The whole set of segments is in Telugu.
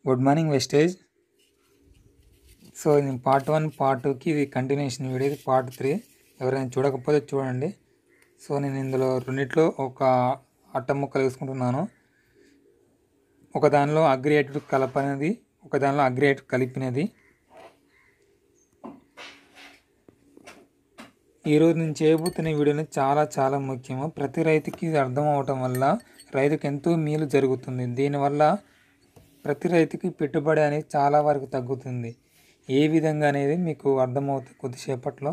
గుడ్ మార్నింగ్ వెస్టేజ్ సో ఇది పార్ట్ వన్ పార్ట్ టూకి ఇది కంటిన్యూషన్ వీడియో ఇది పార్ట్ త్రీ ఎవరైనా చూడకపోతే చూడండి సో నేను ఇందులో రెండిట్లో ఒక అట్ట ముక్కలు వేసుకుంటున్నాను ఒక దానిలో అగ్రియేటెడ్ కలపనేది ఒక దానిలో అగ్రియేటెడ్ కలిపినది ఈరోజు నేను చేయబోతున్న వీడియోని చాలా చాలా ముఖ్యము ప్రతి రైతుకి ఇది అర్థం అవటం వల్ల రైతుకి ఎంతో మేలు జరుగుతుంది దీనివల్ల ప్రతి రైతుకి పెట్టుబడి అనేది చాలా వరకు తగ్గుతుంది ఏ విధంగా అనేది మీకు అర్థమవుతుంది కొద్దిసేపట్లో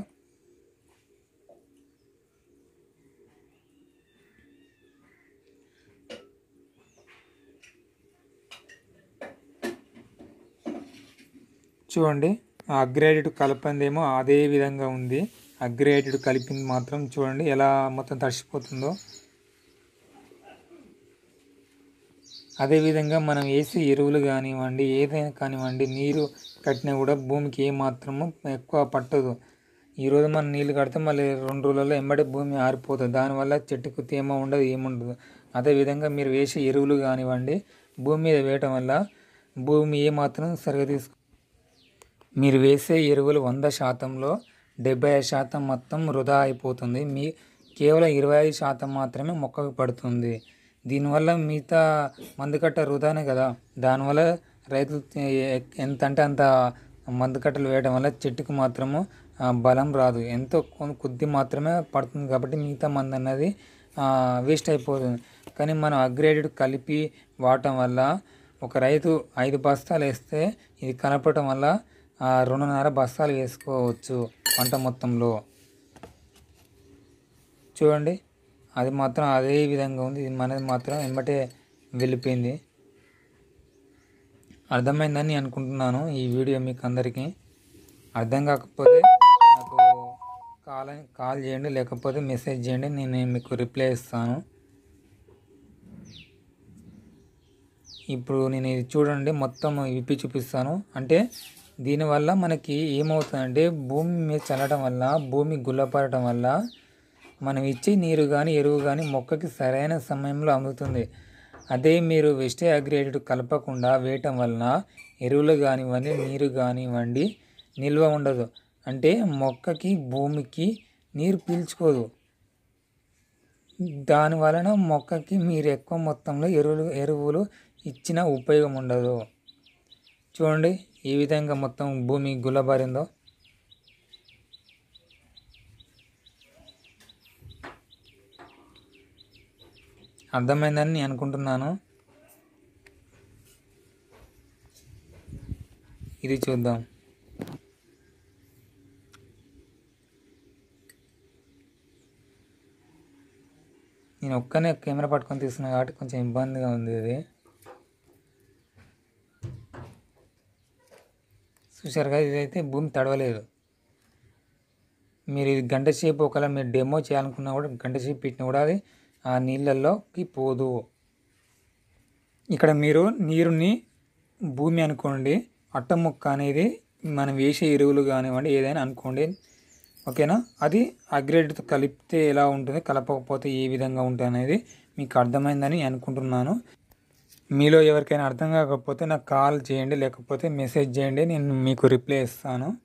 చూడండి ఆ అగ్రేటెడ్ కలపందేమో అదే విధంగా ఉంది అగ్రేటెడ్ కలిపింది మాత్రం చూడండి ఎలా మొత్తం తడిసిపోతుందో అదేవిధంగా మనం వేసే ఎరువులు కానివ్వండి ఏదైనా కానివ్వండి నీరు కట్టినా కూడా భూమికి ఏ మాత్రము ఎక్కువ పట్టదు ఈరోజు మనం నీళ్ళు కడితే మళ్ళీ రెండు రోజులలో ఎంబడే భూమి ఆరిపోతుంది దానివల్ల చెట్టుకు తేమ ఉండదు ఏముండదు అదేవిధంగా మీరు వేసే ఎరువులు కానివ్వండి భూమి మీద వేయటం వల్ల భూమి ఏ మాత్రం సరిగా తీసుకు మీరు వేసే ఎరువులు వంద శాతంలో డెబ్బై ఐదు శాతం మొత్తం వృధా అయిపోతుంది మీ కేవలం ఇరవై ఐదు శాతం మాత్రమే మొక్కకు పడుతుంది దీనివల్ల మిగతా మందుకట్ట వృధానే కదా దానివల్ల రైతులు ఎ- ఎంత అంటే అంత మందుకట్టలు వేయడం వల్ల చెట్టుకు మాత్రము ఆ, బలం రాదు ఎంతో కొ- కొద్ది మాత్రమే పడుతుంది కాబట్టి మిగతా మందు అన్నది వేస్ట్ అయిపోతుంది కానీ మనం అగ్రేడెడ్ కలిపి వాడటం వల్ల ఒక రైతు ఐదు బస్తాలు వేస్తే ఇది కలపటం వల్ల ఆ, రెండున్నర బస్తాలు వేసుకోవచ్చు పంట మొత్తంలో చూడండి అది మాత్రం అదే విధంగా ఉంది ఇది మనది మాత్రం వెంబటే వెళ్ళిపోయింది అర్థమైందని అనుకుంటున్నాను ఈ వీడియో మీకు అందరికీ అర్థం కాకపోతే నాకు కాల్ కాల్ చేయండి లేకపోతే మెసేజ్ చేయండి నేను మీకు రిప్లై ఇస్తాను ఇప్పుడు నేను ఇది చూడండి మొత్తం విప్పి చూపిస్తాను అంటే దీనివల్ల మనకి ఏమవుతుందంటే భూమి మీద చల్లడం వల్ల భూమి గుల్లపడటం వల్ల మనం ఇచ్చే నీరు కానీ ఎరువు కానీ మొక్కకి సరైన సమయంలో అందుతుంది అదే మీరు వెస్టే అగ్రియేటెడ్ కలపకుండా వేయటం వలన ఎరువులు కానివ్వండి నీరు కానివ్వండి నిల్వ ఉండదు అంటే మొక్కకి భూమికి నీరు పీల్చుకోదు దాని వలన మొక్కకి మీరు ఎక్కువ మొత్తంలో ఎరువులు ఎరువులు ఇచ్చిన ఉపయోగం ఉండదు చూడండి ఈ విధంగా మొత్తం భూమి గుల్లబారిందో అర్థమైందని నేను అనుకుంటున్నాను ఇది చూద్దాం నేను ఒక్కనే కెమెరా పట్టుకొని తీస్తున్నా కాబట్టి కొంచెం ఇబ్బందిగా ఉంది ఇది చూసారుగా ఇదైతే భూమి తడవలేదు మీరు ఇది గంట సేపు ఒకవేళ మీరు డెమో చేయాలనుకున్నా కూడా గంట సేపు పెట్టినా కూడా అది ఆ నీళ్ళల్లోకి పోదు ఇక్కడ మీరు నీరుని భూమి అనుకోండి అట్ట ముక్క అనేది మనం వేసే ఎరువులు కానివ్వండి ఏదైనా అనుకోండి ఓకేనా అది అగ్రేడ్తో కలిపితే ఎలా ఉంటుంది కలపకపోతే ఏ విధంగా ఉంటుంది అనేది మీకు అర్థమైందని అనుకుంటున్నాను మీలో ఎవరికైనా అర్థం కాకపోతే నాకు కాల్ చేయండి లేకపోతే మెసేజ్ చేయండి నేను మీకు రిప్లై ఇస్తాను